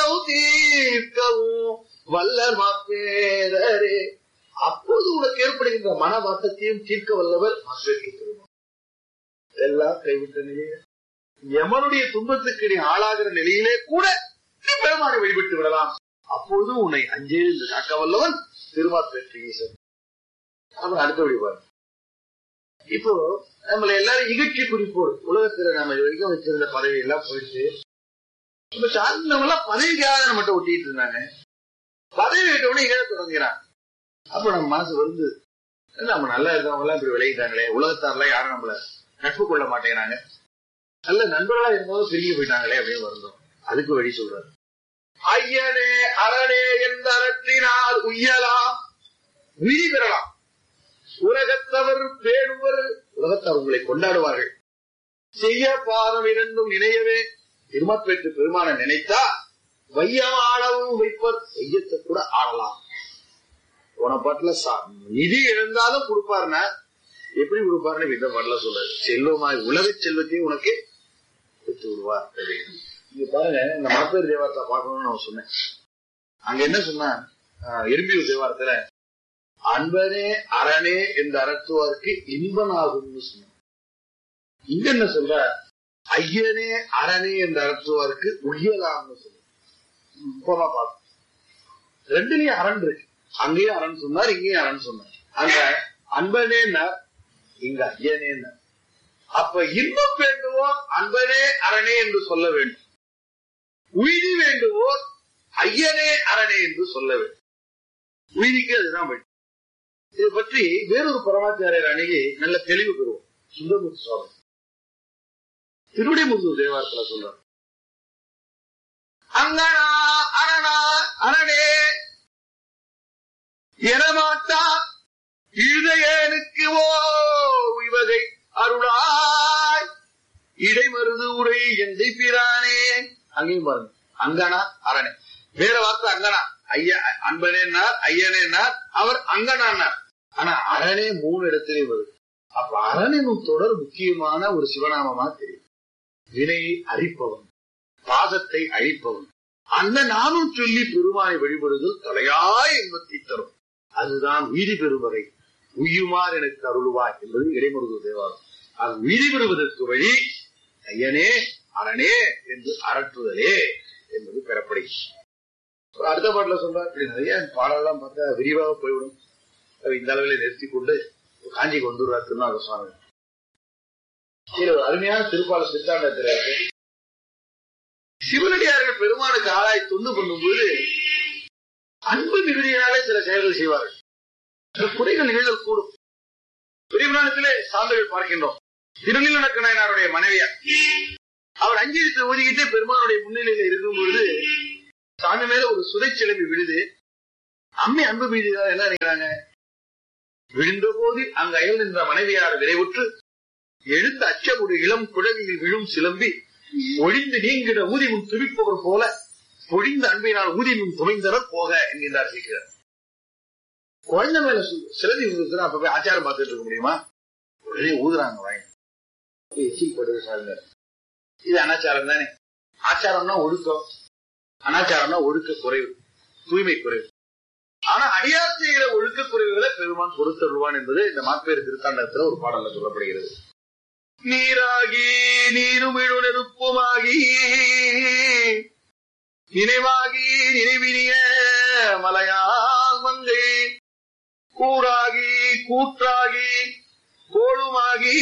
துன்பம் தீர்க்கவும் வல்லர் மாப்பேரரே அப்போது உனக்கு ஏற்படுகின்ற மன வாட்டத்தையும் தீர்க்க வல்லவர் மாப்பேருக்கு பெருமான் எல்லாம் கைவிட்ட நிலையில யமனுடைய துன்பத்துக்கு நீ ஆளாகிற நிலையிலே கூட நீ பெருமானை வழிபட்டு விடலாம் அப்போது உன்னை அஞ்சே என்று காக்க வல்லவன் திருமாப்பேற்று ஈசன் அப்புறம் அடுத்தபடி பாருங்க இப்போ நம்மள எல்லாரும் இகழ்ச்சி குறிப்போடு உலகத்துல நம்ம இது வரைக்கும் வச்சிருந்த பதவி எல்லாம் போயிட்டு இப்ப சார்ந்தவங்க எல்லாம் பதவிக்காக நம்மகிட்ட ஒட்டிட்டு இருந்தாங்க பதவி விட்டவொடனே இகழ தொடங்குறான் அப்ப நம்ம மனசு வந்து நம்ம நல்லா இருக்கவங்க எல்லாம் இப்படி விளையிட்டாங்களே உலகத்தாரெல்லாம் யாரும் நம்மள நட்பு கொள்ள மாட்டேங்கிறாங்க நல்ல நண்பர்களா இருந்தாலும் பிரிஞ்சு போயிட்டாங்களே அப்படின்னு வருந்தோம் அதுக்கு வழி சொல்றாரு ஐயனே அரணே எந்த அறத்தினால் உய்யலாம் விதி பெறலாம் உலகத்தவர் பேணுவர் உலகத்தவர் உங்களை கொண்டாடுவார்கள் செய்ய பாதம் இரண்டும் நினையவே திருமப்பெற்று பெருமான நினைத்தா வையமானவும் வைப்பர் செய்யத்தை கூட ஆடலாம் போன பாட்டுல சா- நிதி இழந்தாலும் கொடுப்பாருன்னா எப்படி கொடுப்பாருன்னு இந்த பாட்டுல சொல்றாரு செல்வமாய் உலக செல்வத்தையும் உனக்கு கொடுத்து விடுவார் அப்படின்னு. இங்க பாருங்க இந்த மாப்பேர் தேவாரத்தை பார்க்கணும்னு நான் சொன்னேன் அங்க என்ன சொன்னா எறும்பியூர் தேவாரத்துல அன்பனே அரணே என்று அரற்றுவாருக்கு இன்பனாகும்னு சொன்னான் இங்க என்ன சொல்ற ஐயனே அரணே என்று அரற்றுவாருக்கு உய்யலாம்னு சொல்ற போமா பார்ப்போம் ரெண்டுலயும் அரண் இருக்கு அங்கேயும் அரண் சொன்னார் இங்கேயும் அரண் சொன்னார் அங்க அன்பனேன்னா இங்க ஐயனேன்னா அப்ப இன்பம் வேண்டுவோர் அன்பனே அரணே என்று சொல்ல வேண்டும் உயிரி வேண்டுவோர் ஐயனே அரணே என்று சொல்ல வேண்டும் உயிரிக்கு அதுதான் வழி இதை பற்றி வேறொரு பரமாச்சாரியர் அணுகி நல்ல தெளிவு பெறுவோம் சுந்தரமூர்த்தி சுவாமி திருவிடைமுருகர் தேவாரத்துல சொல்றார் அங்கனா அரணா அரணே எனமாட்டா இருதயனுக்கு ஓ இவகை அருளாய் இடைமருது உரை எந்தை பிரானே அங்கேயும் பாருங்க அங்கனா அரணே வேற வார்த்தை அங்கனா ஐயா அன்பனேனார் ஐயனேனார் அவர் அங்கனானார் ஆனா அரணே மூணு இடத்திலே வருது அப்ப அரணினும் தொடர் முக்கியமான ஒரு சிவநாமமா தெரியும் வினையை அழிப்பவன் பாசத்தை அழிப்பவன் அந்த நாமும் சொல்லி பெருமானை வழிபடுதல் தலையாய் இன்பத்தை தரும் அதுதான் வீதி பெறுவதை உய்யுமார் எனக்கு அருள்வாய் என்பது இடைமுருகு தேவாரம் அது வீதி பெறுவதற்கு வழி ஐயனே அரணே என்று அரற்றுதலே என்பது பெறப்படுகிறது ஒரு அடுத்த பாட்டுல சொல்றார் இப்படி நிறைய பாடலாம் பார்த்தா விரிவாக போய்விடும் அதை இந்த அளவில் நிறுத்தி கொண்டு காஞ்சி கொண்டு வருவார் திருநாக சுவாமி இதுல ஒரு அருமையான திருப்பால சித்தாண்டத்தில் இருக்கு சிவனடியார்கள் பெருமானுக்கு ஆளாய் தொண்டு பண்ணும்போது அன்பு மிகுதியினாலே சில செயல்கள் செய்வார்கள் சில குறைகள் நிகழ்தல் கூடும் பெரியபுராணத்திலே சான்றுகள் பார்க்கின்றோம் திருநீலனக்க நாயனாருடைய மனைவியார் அவர் அஞ்சலித்து ஊதிக்கிட்டே பெருமானுடைய முன்னிலையில இருக்கும் பொழுது சாமி மேல ஒரு சுதை சிலம்பி விழுது அம்மை அன்பு மீதுதான் என்ன நினைக்கிறாங்க விழுந்த போது அங்கு அயல் நின்ற மனைவியார் விரைவுற்று எழுந்த அச்சமுடு இளம் குழவியில் விழும் சிலம்பி ஒழிந்து நீங்கிட ஊதிமுன் துடிப்பவர் போல பொழிந்த அன்பினால் ஊதிமுன் துமைந்தனர் போக என்கின்றார் சீக்கிரம் குழந்தை மேல சு- சிலந்தி விழுந்துச்சுன்னா அப்ப போய் ஆச்சாரம் பார்த்துட்டு இருக்க முடியுமா உடனே ஊதுறாங்க வாங்க எச்சிப்படுது சாருங்க இது அனாச்சாரம் தானே ஆச்சாரம்னா ஒழுக்கம் அனாச்சாரம்னா ஒழுக்க குறைவு தூய்மை குறைவு ஆனா அடியார் செய்கிற ஒழுக்க குறைவுகளை பெருமான் பொறுத்தருவான் என்பது இந்த மாப்பேறு திருத்தாண்டத்துல ஒரு பாடல்ல சொல்லப்படுகிறது நீராகி நீருமிழு நெருப்புமாகி நினைவாகி நினைவினிய மலையால் மங்கை கூறாகி கூற்றாகி கோளுமாகி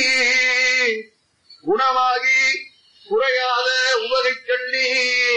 குணமாகி குறையாத உவகைக் கண்ணி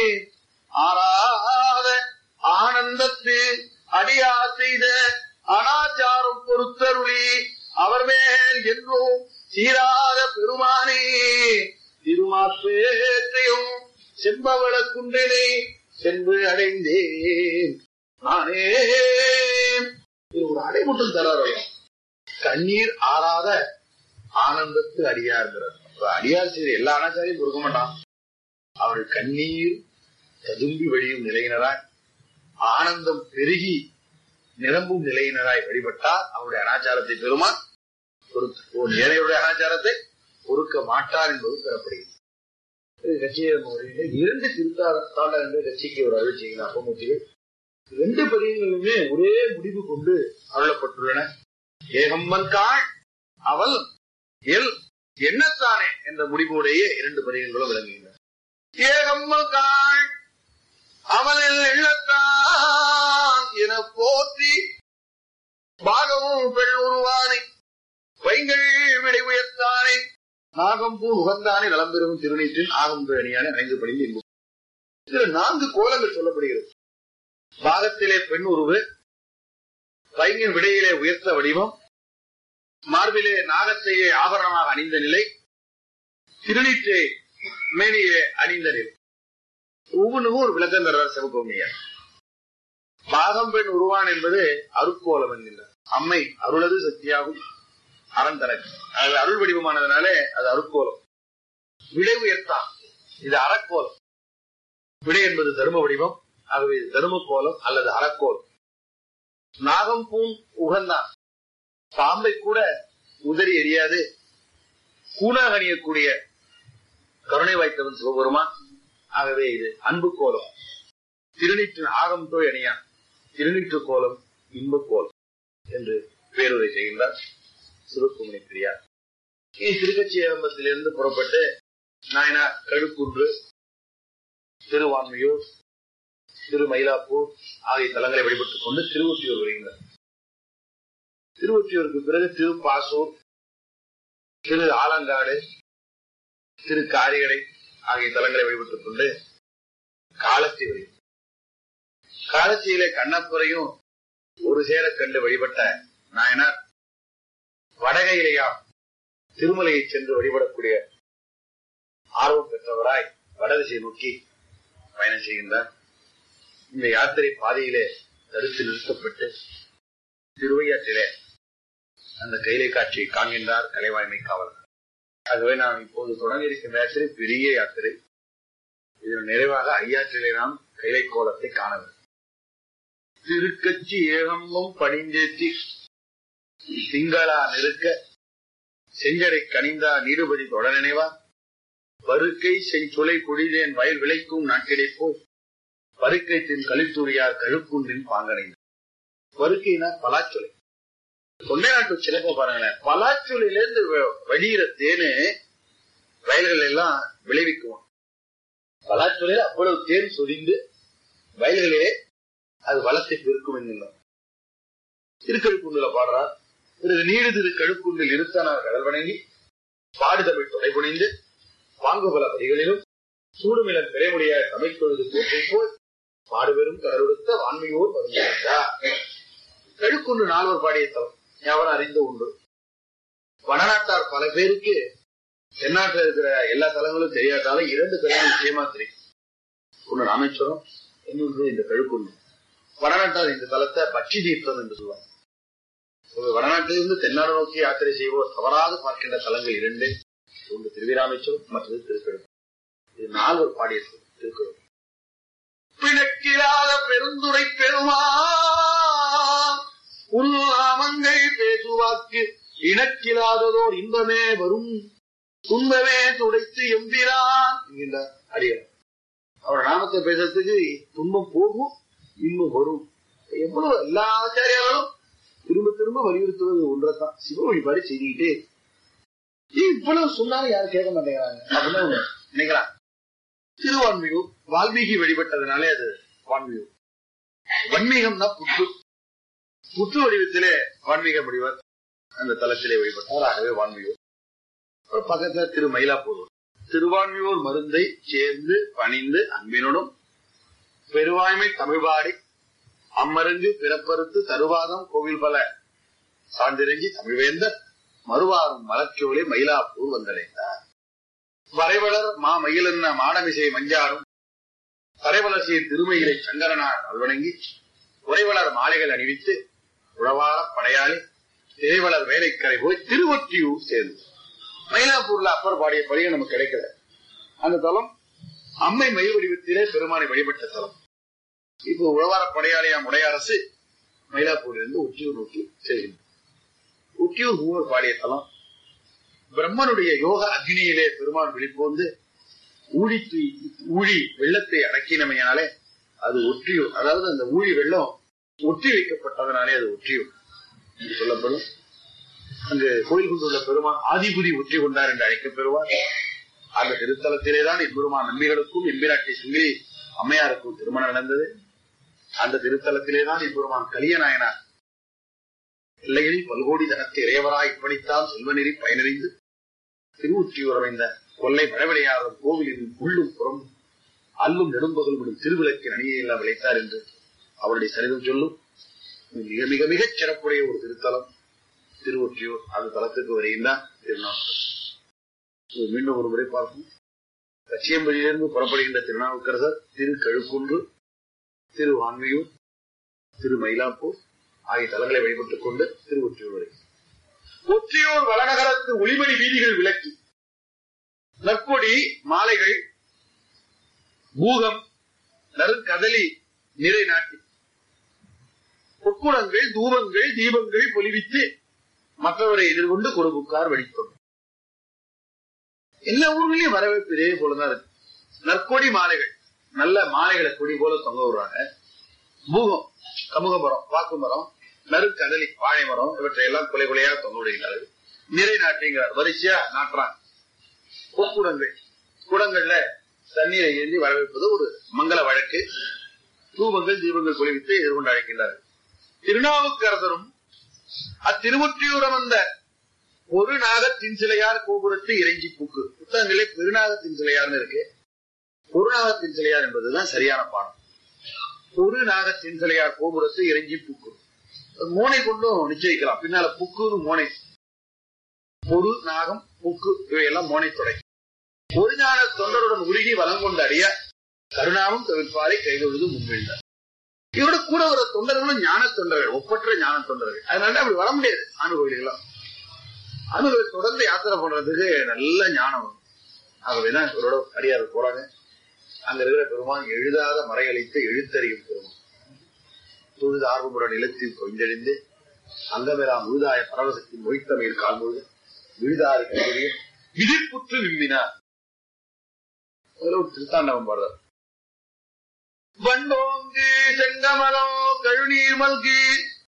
ஆறாத ஆனந்தத்து அடியா செய்த அனாச்சாரம் பொறுத்தருளி அவர் மேல் என்றும் சீராத பெருமானே திருமாப்பேற்றையும் செம்பவள குண்டனை சென்று அடைந்தேன் நானே இது ஒரு அடைமுட்டம் தராரு கண்ணீர் ஆறாத ஆனந்தத்து அடியார்கிறார் அப்ப அடியார் செய்த எல்லா அனாச்சாரையும் பொறுக்க மாட்டான் அவர்கள் கண்ணீர் ததும்பி வழியும் நிலையினராய் ஆனந்தம் பெருகி நிரம்பும் நிலையினராய் வழிபட்டால் அவருடைய அனாச்சாரத்தை பெருமான் பொறுத்து ஏனையுடைய அனாச்சாரத்தை பொறுக்க மாட்டார் என்பது பெறப்படுகிறது கட்சியை முறையில இரண்டு திருத்தாண்டகங்கள் கட்சிக்கு ஒரு அருள் செய்கிறார் அப்பமூர்த்திகள் ரெண்டு பதியங்களுமே ஒரே முடிவு கொண்டு அருளப்பட்டுள்ளன ஏகம்மன் காள் அவள் எல் என்னத்தானே என்ற முடிவோடைய இரண்டு பதியங்களும் விளங்குகின்றன ஏகம்மன் காள் அவள் எள்ளத்தான் என போற்றி பாகமும் பெண் உருவானை பைங்கள் விடை உயர்த்தானே நாகம்பூ உகந்தானே நலம் பெறும் திருநீற்றின் ஆகம்பு அணியானே ஐந்து பணிந்து இன்பு இதுல நான்கு கோலங்கள் சொல்லப்படுகிறது பாகத்திலே பெண் உருவு பைங்கின் விடையிலே உயர்த்த வடிவம் மார்பிலே நாகத்தையே ஆபரணமாக அணிந்த நிலை திருநீற்றை மேனியே அணிந்த நிலை ஒவ்வொன்றுக்கும் ஒரு விளக்கம் தர்றார் சிவகோமியார் பாகம் பெண் உருவான் என்பது அருட்கோலம் என்கின்றார் அம்மை அருளது சக்தியாகும் அறந்தனக்கு அது அருள் வடிவமானதுனாலே அது அருட்கோலம் விடை உயர்த்தான் இது அறக்கோலம் விடை என்பது தர்ம வடிவம் ஆகவே இது தர்ம கோலம் அல்லது அறக்கோலம் நாகம் பூம் உகந்தான் பாம்பை கூட உதறி எரியாது கூணாக அணியக்கூடிய கருணை வாய்த்தவன் சிவபெருமான் ஆகவே இது அன்பு கோலம் திருநீற்றின் ஆகம் தோய் அணியான் திருநீற்று கோலம் இன்ப கோலம் என்று பேருரை செய்கின்றார் சிவகுமணி பிரியார் இனி திருக்கட்சி ஏகம்பத்திலிருந்து புறப்பட்டு நாயனார் கழுக்குன்று திருவான்மையூர் திரு மயிலாப்பூர் ஆகிய தலங்களை வழிபட்டுக் கொண்டு திருவொற்றியூர் வருகின்றார் திருவொற்றியூருக்கு பிறகு திருப்பாசூர் திரு ஆலங்காடு திரு காரிகடை ஆகிய தலங்களை வழிபட்டுக் கொண்டு காலத்தி வருகிறார் காலத்தியிலே கண்ணப்புறையும் ஒரு சேர கண்டு வழிபட்ட நாயனார் வடகையிலேயா திருமலையை சென்று வழிபடக்கூடிய ஆர்வம் பெற்றவராய் வடதிசை நோக்கி பயணம் செய்கின்றார் இந்த யாத்திரை பாதையிலே தடுத்து நிறுத்தப்பட்டு திருவையாற்றிலே அந்த கைலை காட்சியை காண்கின்றார் கலைவாய்மை காவலர் ஆகவே நாம் இப்போது தொடங்கி இருக்கின்ற யாத்திரை பெரிய யாத்திரை இதன் நிறைவாக ஐயாற்றிலே நாம் கைலை கோலத்தை காண வேண்டும் திருக்கட்சி ஏகம்பம் பணிந்தேத்தி திங்களா நெருக்க செஞ்சடை கனிந்தா நீடுபதி தொட நினைவா பருக்கை செஞ்சுளை குடிதேன் வயல் விளைக்கும் நாட்களே போய் பருக்கை தின் கலித்தூரியார் கழுக்குன்றின் பாங்கனை பருக்கைனா பலாச்சொலை தொண்டை நாட்டு சிறப்ப பாருங்களேன் பலாச்சொலையிலிருந்து வடிகிற தேனு வயல்கள் எல்லாம் விளைவிக்குவோம் பலாச்சொலையில் அவ்வளவு தேன் சொரிந்து வயல்களே அது வளத்தை பெருக்கும் என்கின்றோம் திருக்கழுக்குண்டுல பாடுறார் பிறகு நீடு திரு கழுக்குண்டில் இருத்தனார் கடல் வணங்கி பாடுதமிழ் தொடை புனைந்து பாங்குபல வரிகளிலும் சூடுமிலன் பிறைமுடிய தமிழ்கொழுது போற்றி போய் பாடுபெரும் கடலுடுத்த வான்மையோர் பருந்தார் கழுக்குண்டு நால்வர் பாடிய தலம் எவன் அறிந்த உண்டு வடநாட்டார் பல பேருக்கு தென்னாட்டில் இருக்கிற எல்லா தலங்களும் தெரியாட்டாலும் இரண்டு தலங்கள் நிச்சயமா தெரியும் ஒன்று ராமேஸ்வரம் இன்னொன்று இந்த கழுக்குண்டு வடநாட்டார் இந்த தலத்தை பட்சி தீர்த்தம் என்று சொல்லுவாங்க வடநாட்டிலிருந்து தென்னாடு நோக்கி யாத்திரை செய்வோர் தவறாது பார்க்கின்ற தலங்கள் இரண்டு ஒன்று திருவிராமேஸ்வரம் மற்றது திருக்கழுக்கு இது நால்வர் பாடிய திருக்குறள் பிணக்கிலாத பெருந்துரை பெருமா உள்நாமங்கள் பேசுவாக்கு இணக்கிலாததோர் இன்பமே வரும் துன்பமே துடைத்து எம்பிரான் என்கின்றார் அடியார் அவர் நாமத்தை பேசுறதுக்கு துன்பம் போகும் இன்பம் வரும் எவ்வளவு எல்லா ஆச்சாரியாலும் திரும்ப திரும்ப வலியுறுத்துவது ஒன்றைத்தான் சிவ வழிபாடு செய்துக்கிட்டே இவ்வளவு சொன்னாலும் யாரும் கேட்க மாட்டேங்கிறாங்க அப்படின்னு நினைக்கிறான் திருவான்மியூர் வால்மீகி வழிபட்டதுனாலே அது வான்மியூர் வன்மீகம்னா புற்று புற்று வடிவத்திலே வான்மீக முடிவர் அந்த தலத்திலே வழிபட்டார் ஆகவே வான்மியூர் பக்கத்துல திரு மயிலாப்பூர் திருவான்மியூர் மருந்தை சேர்ந்து பணிந்து அன்பினுடன் பெருவாய்மை தமிழ்பாடி அம்மருங்கு பிறப்பறுத்து தருவாதம் கோவில் பல சார்ந்திறங்கி தமிழ்வேந்தர் மறுவாரும் மலச்சோலை மயிலாப்பூர் வந்தடைந்தார் வரைவளர் மா மயிலென்ன மாடமிசை மஞ்சாடும் தரைவளர்ச்சியை திருமயிலை சங்கரனார் அல்வணங்கி உறைவளர் மாலைகள் அணிவித்து உழவார படையாளி திரைவளர் வேலைக்கரை போய் திருவொற்றியூர் சேர்ந்து மயிலாப்பூர்ல அப்பர் பாடிய படியும் நமக்கு கிடைக்கல அந்த தலம் அம்மை மயில் வடிவத்திலே பெருமானை வழிபட்ட தலம் இப்போ உழவார படையாளியாம் உடையரசு மயிலாப்பூரிலிருந்து உச்சியூர் நோக்கி செல்கின்றது உச்சியூர் மூவர் பாடிய தலம் பிரம்மனுடைய யோக அக்னியிலே பெருமான் வெளிப்போந்து ஊழி தூய் ஊழி வெள்ளத்தை அடக்கினமையாலே அது ஒற்றியூர் அதாவது அந்த ஊழி வெள்ளம் ஒற்றி வைக்கப்பட்டதனாலே அது ஒற்றியூர் என்று சொல்லப்படும் அங்கு கோயில் கொண்டுள்ள பெருமான் ஆதிபுரி ஒற்றி கொண்டார் என்று அழைக்கப்பெறுவார் அந்த திருத்தலத்திலேதான் எம்பெருமான் நம்பிகளுக்கும் எம்பிராட்டி சுங்கிலி அம்மையாருக்கும் திருமணம் நடந்தது அந்த திருத்தலத்திலேதான் எம்பெருமான் கலியநாயனார் இல்லையெனில் பல்கோடி தனத்தை இறையவராய் இப்படித்தான் செல்வநெறி பயனறிந்து திருவுற்றியூர் அமைந்த கொல்லை மழவிளையாத கோவிலின் உள்ளும் புறம் அல்லும் நெடும்பகலும் விடும் திருவிளக்கின் அணியெல்லாம் விளைத்தார் என்று அவருடைய சரிதம் சொல்லும் மிக மிக மிகச் சிறப்புடைய ஒரு திருத்தலம் திருவொற்றியூர் அந்த தலத்துக்கு வருகின்றார் திருநாவுக்கரசர் மீண்டும் ஒரு முறை பார்ப்போம் கச்சியம்பதியிலிருந்து புறப்படுகின்ற திருநாவுக்கரசர் திரு கழுக்குன்று திரு வான்மையூர் திரு மயிலாப்பூர் ஆகிய தலங்களை வழிபட்டுக் கொண்டு திருவொற்றியூர் வரை ஒற்றியூர் வளநகரத்து ஒளிமணி வீதிகள் விளக்கி நற்கொடி மாலைகள் பூகம் நறுக்கதலி நிறை நாட்டி பொற்குடங்கள் தூபங்கள் தீபங்கள் பொலிவித்து மற்றவரை எதிர்கொண்டு கொடுப்புக்கார் வழித்தோம் எல்லா ஊர்களிலும் வரவேற்பு இதே போலதான் இருக்கு நற்கொடி மாலைகள் நல்ல மாலைகளை கொடி போல தொங்க விடுறாங்க பூகம் கமுக மரம் வாக்கு மரம் நறுக்கதலி வாழை மரம் இவற்றை எல்லாம் கொலை கொலையாக தொங்க விடுகிறார்கள் நிறை நாட்டுங்கிறார் வரிசையா நாட்டுறாங்க பொற்குடங்கள் குடங்கள்ல தண்ணீரை ஏந்தி வரவேற்பது ஒரு மங்கள வழக்கு தூபங்கள் தீபங்கள் குளிவித்து எதிர்கொண்டு அழைக்கின்றார்கள் திருநாவுக்கரசரும் அத்திருவொற்றியூரம் வந்த ஒரு நாகத்தின் சிலையார் கோபுரத்து இறைஞ்சி பூக்கு புத்தகங்களே பெருநாகத்தின் சிலையார்னு இருக்கு ஒரு நாகத்தின் சிலையார் என்பதுதான் சரியான பாடம் ஒரு நாகத்தின் சிலையார் கோபுரத்து இறைஞ்சி பூக்கு மோனை கொண்டும் நிச்சயிக்கலாம் பின்னால புக்குன்னு மோனை பொரு நாகம் புக்கு இவையெல்லாம் மோனை தொடை ஒரு ஞான தொண்டருடன் உருகி வலம் கொண்ட அடிய கருணாவும் தவிர்ப்பாரை கைதொழுது முன்வெழ்ந்தார் இவரோட கூட வர தொண்டர்களும் ஞான தொண்டர்கள் ஒப்பற்ற ஞான தொண்டர்கள் அதனால அப்படி வர முடியாது ஆணு கோயில்கள்லாம் அணுகளை தொடர்ந்து யாத்திரை பண்றதுக்கு நல்ல ஞானம் வரும் ஆகவேதான் இவரோட அடியார் போறாங்க அங்க இருக்கிற பெருமான் எழுதாத மறையளித்து எழுத்தறியும் பெருமான் தொழுது ஆர்வமுற நிலத்தில் கொஞ்செழிந்து அங்கமெல்லாம் முழுதாய பரவசத்தின் மொய்த்தமையில் கால்முழுது விழுதாறு கைகளில் விதிப்புற்று விம்மினார் அதுல ஒரு திருத்தாண்டவம் பாடுறார் வண்டோங்கு செங்கமலம் கழுநீர் மல்கி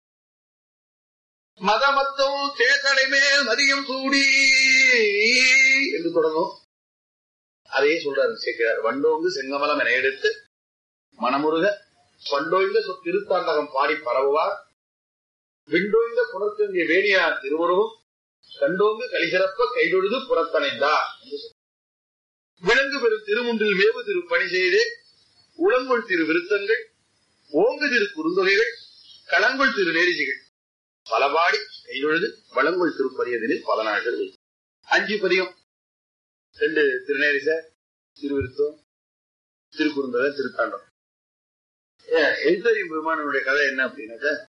மதமத்தோ தேசடை மேல் மதியம் சூடி என்று தொடங்கும் அதையே சொல்றாரு சேர்க்கிறார் வண்டோங்கு செங்கமலம் என எடுத்து மனமுருக பண்டோய்ந்த சொ- திருத்தாண்டகம் பாடி பரவுவார் விண்டோய்ந்த புனர்த்தங்கிய வேணியார் திருவுருவும் கண்டோங்கு கலிசிறப்ப கைதொழுது புறத்தணைந்தார் விலங்கு பெறும் திருமுன்றில் மேவு திரு பணி செய்து உளங்கொள் திரு விருத்தங்கள் ஓங்கு திரு குறுந்தொகைகள் களங்கொள் திரு நேரிசிகள் பலபாடி கைதொழுது வளங்கொள் திருப்பதியதில் பல நாள்கள் வைத்து. அஞ்சு பதியம் ரெண்டு திருநேரிச திருவிருத்தம் திருக்குறுந்தொகை திருத்தாண்டம் ஏன், எழுத்தறியும் பெருமானுடைய கதை என்ன அப்படின்னாக்க